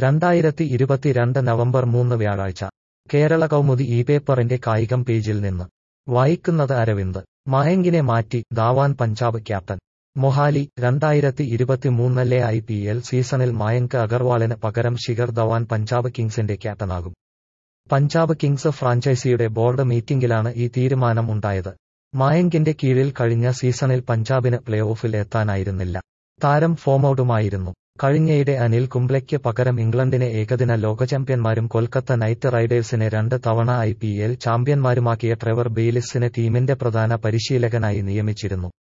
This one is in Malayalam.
രണ്ടായിരത്തി ഇരുപത്തിരണ്ട് നവംബർ മൂന്ന് വ്യാഴാഴ്ച കേരള കൗമുദി ഈ പേപ്പറിന്റെ കായികം പേജിൽ നിന്ന് വായിക്കുന്നത് അരവിന്ദ് മയങ്കിനെ മാറ്റി ധാവാൻ പഞ്ചാബ് ക്യാപ്റ്റൻ മൊഹാലി രണ്ടായിരത്തി ഇരുപത്തിമൂന്നിലെ ഐ പി എൽ സീസണിൽ മയങ്ക് അഗർവാളിന് പകരം ശിഖർ ധവാൻ പഞ്ചാബ് കിങ്സിന്റെ ക്യാപ്റ്റനാകും പഞ്ചാബ് കിങ്സ് ഫ്രാഞ്ചൈസിയുടെ ബോർഡ് മീറ്റിംഗിലാണ് ഈ തീരുമാനം ഉണ്ടായത് മയങ്കിന്റെ കീഴിൽ കഴിഞ്ഞ സീസണിൽ പഞ്ചാബിന് പ്ലേ ഓഫിൽ എത്താനായിരുന്നില്ല താരം ഫോമൌട്ടുമായിരുന്നു കഴിഞ്ഞയിടെ അനിൽ കുംബ്ലെയ്ക്ക് പകരം ഇംഗ്ലണ്ടിനെ ഏകദിന ലോക ചാമ്പ്യന്മാരും കൊൽക്കത്ത നൈറ്റ് റൈഡേഴ്സിനെ രണ്ട് തവണ ഐ പി എൽ ചാമ്പ്യന്മാരുമാക്കിയ ട്രെവർ ബെയിലിസിനെ ടീമിന്റെ പ്രധാന പരിശീലകനായി നിയമിച്ചിരുന്നു